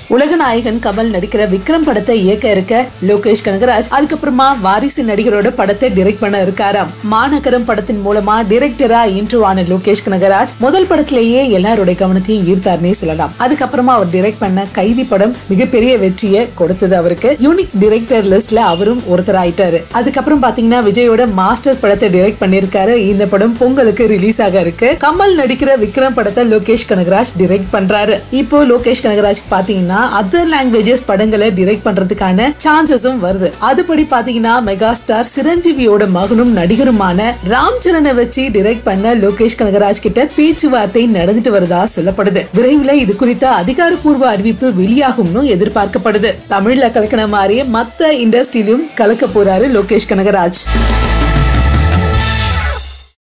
உலகநாயகன் கமல் நடிக்கிற விக்ரம் படத்தை இயக்க இருக்க லோகேஷ் கனகராஜ் அதுக்கப்புறமா வாரிசு நடிகரோட படத்தை டிரெக்ட் பண்ண இருக்காராம் மாநகரம் படத்தின் மூலமா டிரெக்டரா இன்ட்ரோ ஆன லோகேஷ் கனகராஜ் முதல் படத்திலேயே எல்லாருடைய கவனத்தையும் ஈர்த்தார்னே சொல்லலாம் அதுக்கப்புறமா அவர் டிரெக்ட் பண்ண கைதி படம் மிகப்பெரிய வெற்றியை கொடுத்தது அவருக்கு யூனிக் டிரெக்டர் லிஸ்ட்ல அவரும் ஒருத்தர் ஆயிட்டாரு அதுக்கப்புறம் பாத்தீங்கன்னா விஜயோட மாஸ்டர் படத்தை டிரெக்ட் பண்ணிருக்காரு இந்த படம் பொங்கலுக்கு ரிலீஸ் ஆக இருக்கு கமல் நடிக்கிற விக்ரம் படத்தை லோகேஷ் கனகராஜ் டிரெக்ட் பண்றாரு இப்போ லோகேஷ் கனகராஜ் பாத்தீங்கன்னா அதர் லாங்குவேஜஸ் படங்களை டிரெக்ட் பண்றதுக்கான சான்சஸும் வருது அதுபடி பாத்தீங்கன்னா மெகா ஸ்டார் சிரஞ்சீவியோட மகனும் நடிகருமான ராம் சரணை வச்சு டிரெக்ட் பண்ண லோகேஷ் கனகராஜ் கிட்ட பேச்சுவார்த்தை நடந்துட்டு வருதா சொல்லப்படுது விரைவில் இது குறித்த அதிகாரப்பூர்வ அறிவிப்பு வெளியாகும்னு எதிர்பார்க்கப்படுது தமிழ்ல கலக்கின மாதிரியே மத்த இண்டஸ்ட்ரியிலும் கலக்க போறாரு லோகேஷ் கனகராஜ்